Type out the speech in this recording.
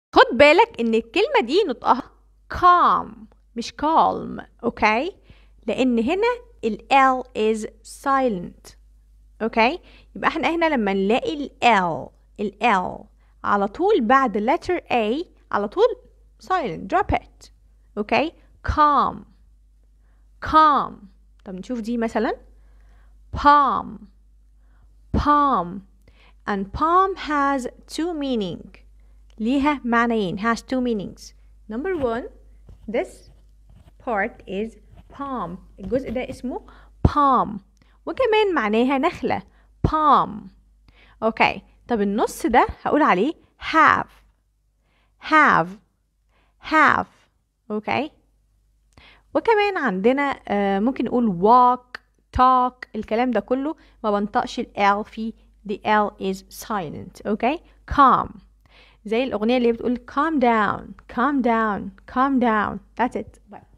خد بالك ان الكلمة دي نطقها calm مش calm اوكي لان هنا ال L is silent اوكي يبقى احنا هنا لما نلاقي ال L ال L على طول بعد letter A على طول silent drop it اوكي calm calm طب نشوف دي مثلا palm palm and palm has two meaning ليها معنيين has two meanings number one this part is palm الجزء ده اسمه palm وكمان معناها نخلة palm اوكي طب النص ده هقول عليه have have have اوكي وكمان عندنا آه ممكن نقول walk talk الكلام ده كله ما بنطقش ال L في the L is silent اوكي calm زي الأغنية اللي بتقول calm down calm down calm down that's it bye